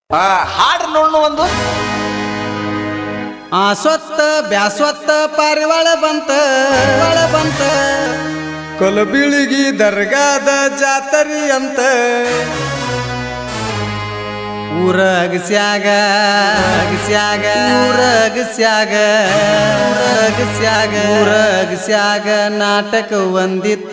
ಆ, ಹಾಡು ನೋಡು ಒಂದು ಆ ಸ್ವತ್ತ ಬ್ಯಾಸ್ವತ್ತ ಪಾರಿವಾಳ ಬಂತ ಪಾರಿವಾಳ ಬಂತ ಕೊಲಬಿಳಿಗಿ ದರ್ಗಾದ ಜಾತರಿ ಅಂತ ಊರ ಅಗಸ್ಯಾಗ ಅಗಸ್ಯಾಗ ಊರ ಅಗಸ್ಯಾಗ ಊರ ಅಗಸ್ಯಾಗ ಊರ ಅಗಸ್ಯಾಗ ನಾಟಕ ಒಂದಿತ್ತ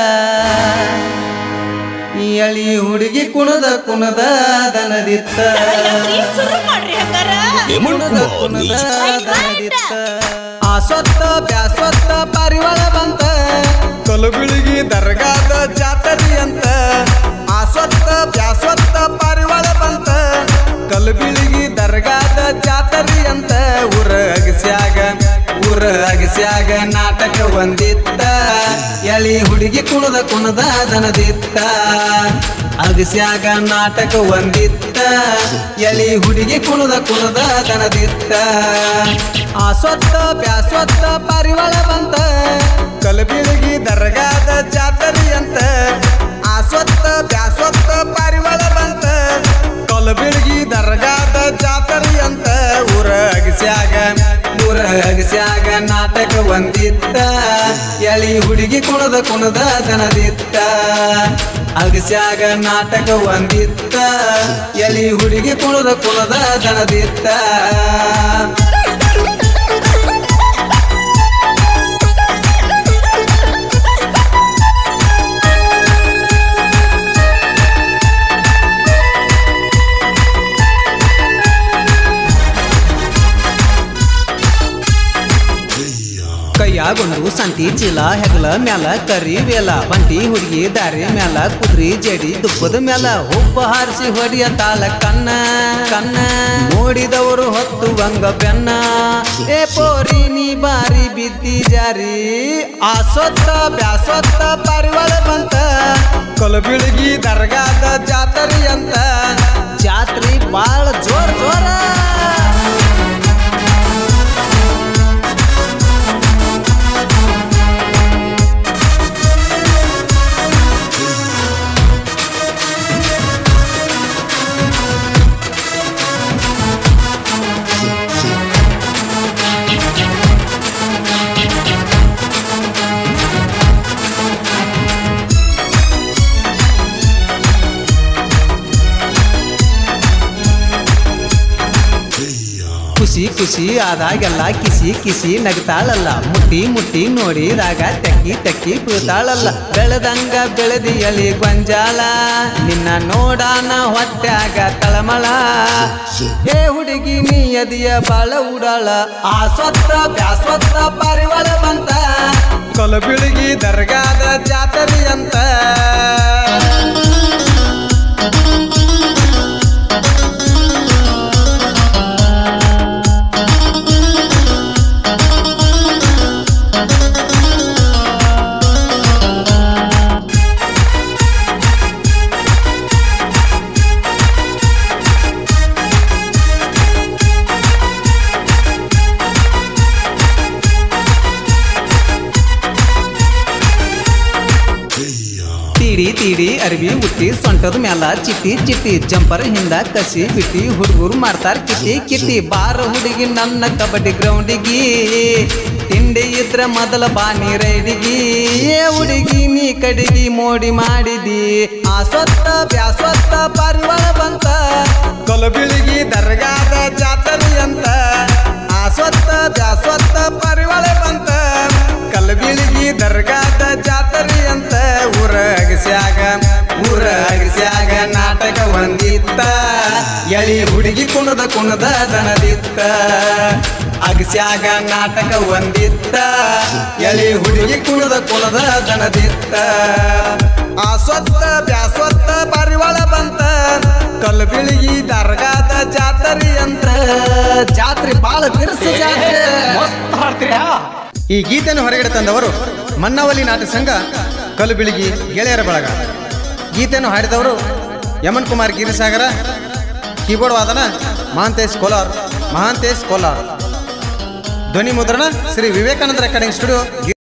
ಈ ಅಳಿ ಹುಡುಗಿ ಕುಣದ ಕುಣದ ದನದಿತ್ತ ಶುರು ಮಾಡ್ರಿ ಹಂಗಾರ ಕುಣದ ಕುಣದ ದನದಿತ್ತ ಆ ಸ್ವತ್ತ ಬ್ಯಾಸ್ವತ್ತ ಪಾರಿವಾಳ ಬಂತ ಕೊಲಬಿಳಿಗಿ ದರ್ಗಾದ ಜಾತರಿ ಅಂತ ಆ ಸ್ವತ್ತ ಬ್ಯಾಸ್ವತ್ತ ಪಾರಿವಾಳ ಬಂತ ಕಲಬಿಳಿಗಿ ದರ್ಗಾದ ಜಾತರಿ ಅಂತ ಊರ ಅಗಸ್ಯಾಗ ಊರ ಅಗಸ್ಯಾಗ ನಾಟಕ ಒಂದಿತ್ತ ಎಳಿ ಹುಡುಗಿ ಕುಣದ ಕುಣದ ದನದಿತ್ತ ಅಗಸ್ಯಾಗ ನಾಟಕ ಒಂದಿತ್ತ ಎಳಿ ಹುಡುಗಿ ಕುಣದ ಕುಣದ ದನದಿತ್ತ ಆ ಸ್ವತ್ತ ಬ್ಯಾಸ್ವತ್ತ ಪಾರಿವಾಳ ಬಂತ ಕಲಬಿಳಿಗಿ ದರ್ಗಾದ ಜಾತರಿ ಅಂತ ಆ ಸ್ವತ್ತ ಬ್ಯಾಸ್ವತ್ತ ಪಾರಿವಾಳ ಬಂತ ಕಲಬಿಳಿಗಿ ದರ್ಗಾದ ಜಾತರಿ ಅಂತ ಊರ ಅಗಸ್ಯಾಗ ಊರ ಅಗಸ್ಯಾಗ ನಾಟಕ ಒಂದಿತ್ತ ಎಳಿ ಹುಡುಗಿ ಕುಣದ ಕುಣದ ದನದಿತ್ತ ಅಗಸ್ಯಾಗ ನಾಟಕ ಒಂದಿತ್ತ ಎಳಿ ಹುಡುಗಿ ಕುಣದ ಕುಣದ ದನದಿತ್ತ ಕೈಯಾಗೊಂಡು ಸಂತಿ ಚೀಲ ಹೆಗಲ ಮ್ಯಾಲ ಕರಿ ವೇಲ ಬಂಟಿ ಹುಡುಗಿ ದಾರಿ ಮ್ಯಾಲ ಕುದ್ರಿ ಜಡಿ ದುಪ್ಪದ ಮ್ಯಾಲ ಹುಬ್ಬ ಹಾರಿಸಿ ಹೊಡಿಯ ತಾಳ ಕನ್ನ ಕನ್ನ ನೋಡಿದವರು ಹೊತ್ತು ವಂಗ ಬೆನ್ನ ಏ ಪೋರಿ ನೀ ಬಾರಿ ಬಿದ್ದಿ ಜಾರಿ ಆ ಸ್ವತ್ತ ಬ್ಯಾಸ್ವತ್ತ ಪಾರಿವಾಳ ಬಂತ ಕೊಲಬಿಳಿಗಿ ದರ್ಗಾದ ಜಾತರಿ ಅಂತ ಜಾತ್ರಿ ಬಾಳ ಜೋರ್ ಜೋರ ಖುಷಿ ಖುಷಿ ಆದಾಗೆಲ್ಲ ಕಿಸಿ ಕಿಸಿ ನಗ್ತಾಳಲ್ಲ ಮುಟ್ಟಿ ಮುಟ್ಟಿ ನೋಡಿದಾಗ ತೆಕ್ಕಿ ತೆಕ್ಕಿ ಬೀಳ್ತಾಳಲ್ಲ ಬೆಳೆದಂಗ ಬೆಳೆದಿ ಎಲಿ ಗೊಂಜಾಳ ನಿನ್ನ ನೋಡಾನ ಹೊಟ್ಯಾಗ ತಳಮಳ ಹೇ ಹುಡುಗಿ ನೀ ಎದಿಯ ಬಾಳ ಉಡಾಳ ಆ ಸ್ವತ್ತ ಬ್ಯಾಸ್ವತ್ತ ಪಾರಿವಾಳ ಬಂತ ಕೊಲಬಿಳಿಗಿ ದರ್ಗಾದ ಜಾತರಿ ಅಂತ ತೀಡಿ ತೀಡಿ ಅರ್ಬಿ ಉಟ್ಟಿ ಸೊಂಟದ ಮ್ಯಾಲ ಚಿಟ್ಟಿ ಚಿಟ್ಟಿ ಜಂಪರ್ ಹಿಂದ ಕಸಿ ಬಿಟ್ಟಿ ಹುಡುಗರು ಮಾಡ್ತಾರ ಕಿಟ್ಟಿ ಕಿಟ್ಟಿ ಬಾರ ಹುಡುಗಿ ನನ್ನ ಕಬಡ್ಡಿ ಗ್ರೌಂಡಿಗಿ ತಿಂಡಿ ಇದ್ರ ಮೊದಲ ಬಾನಿ ರೈಡಿಗಿ ಏ ಹುಡುಗಿ ನೀ ಕಡಿಗಿ ಮೋಡಿ ಮಾಡಿದಿ ಆ ಸ್ವತ್ತ ಬ್ಯಾಸ್ವತ್ತ ಪಾರಿವಾಳ ಬಂತ ಕೊಲಬಿಳಿಗಿ ದರ್ಗಾದ ಜಾತರಿ ಅಂತ ಆ ಸ್ವತ್ತ ಬ್ಯಾಸ್ವತ್ತ ಪಾರಿವಾಳ ಬಂತ ಕಲಬಿಳಿಗಿ ದರ್ಗಾದ ಜಾತರಿ ಅಂತ ಊರ ಅಗಸ್ಯಾಗ ಊರ ಅಗಸ್ಯಾಗ ನಾಟಕ ಒಂದಿತ್ತ ಎಳಿ ಹುಡುಗಿ ಕುಣದ ಕುಣದ ದನದಿತ್ತ ಅಗಸ್ಯಾಗ ನಾಟಕ ಒಂದಿತ್ತ ಎಳಿ ಹುಡುಗಿ ಕುಣದ ಕುಣದ ದನದಿತ್ತ ಆ ಸ್ವತ್ತ ಬ್ಯಾಸ್ವತ್ತ ಪಾರಿವಾಳ ಬಂತ ಕಲಬಿಳಿಗಿ ದರ್ಗಾದ ಜಾತರಿ ಅಂತ ಜಾತ್ರೆ ಬಾಳ ಬಿರ್ಸ ಜಾತ್ರೆ ಈ ಗೀತೆಯನ್ನು ಹೊರಗಡೆ ತಂದವರು ಮನ್ನವಲ್ಲಿ ನಾಟ್ಯ ಸಂಘ ಕಲುಬಿಳಿಗಿ ಗೆಳೆಯರ ಬಳಗ ಗೀತೆಯನ್ನು ಹಾಡಿದವರು ಯಮನ್ ಕುಮಾರ್ ಗಿರಿಸಾಗರ ಕೀಬೋರ್ಡ್ ವಾದನ ಮಹಾಂತೇಶ್ ಕೋಲಾರ್ ಮಹಾಂತೇಶ್ ಕೋಲಾರ್ ಧ್ವನಿ ಮುದ್ರಣ ಶ್ರೀ ವಿವೇಕಾನಂದ ರೆಕಾರ್ಡಿಂಗ್ ಸ್ಟುಡಿಯೋ